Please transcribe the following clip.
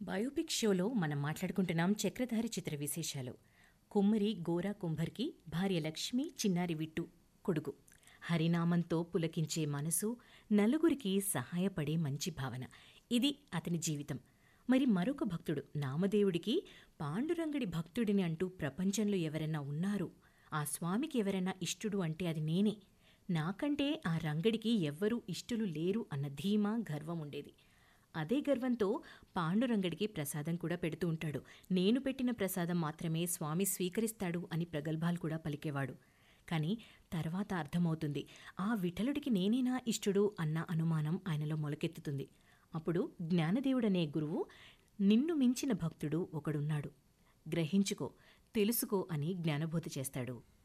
biopic షోలో మనం మాట్లాడుకుంటున్నాం చక్రధారి చిత్ర విశేషాలు కుమ్మరి గోరా కుంభర్కి భార్య లక్ష్మి చిన్నారి విట్టు కొడుకు హరినామంతో పులకించే మనసు నలుగురికి సహాయపడే మంచి భావన ఇది అతని జీవితం మరి మరొక భక్తుడు నామదేవుడికి పాండురంగడి భక్తుడిని అంటూ ప్రపంచంలో ఎవరైనా ఉన్నారు ఆ స్వామికి ఎవరైనా ఇష్టుడు అంటే అది నేనే నాకంటే ఆ రంగడికి ఎవ్వరూ ఇష్టులు లేరు అన్న ధీమా గర్వం ఉండేది అదే గర్వంతో పాండురంగడికి ప్రసాదం కూడా పెడుతూ ఉంటాడు నేను పెట్టిన ప్రసాదం మాత్రమే స్వామి స్వీకరిస్తాడు అని ప్రగల్భాలు కూడా పలికేవాడు కానీ తర్వాత అర్థమవుతుంది ఆ విఠలుడికి నేనేనా ఇష్టుడు అన్న అనుమానం ఆయనలో మొలకెత్తుతుంది అప్పుడు జ్ఞానదేవుడనే గురువు నిన్ను మించిన భక్తుడు ఒకడున్నాడు గ్రహించుకో తెలుసుకో అని జ్ఞానబోధ చేస్తాడు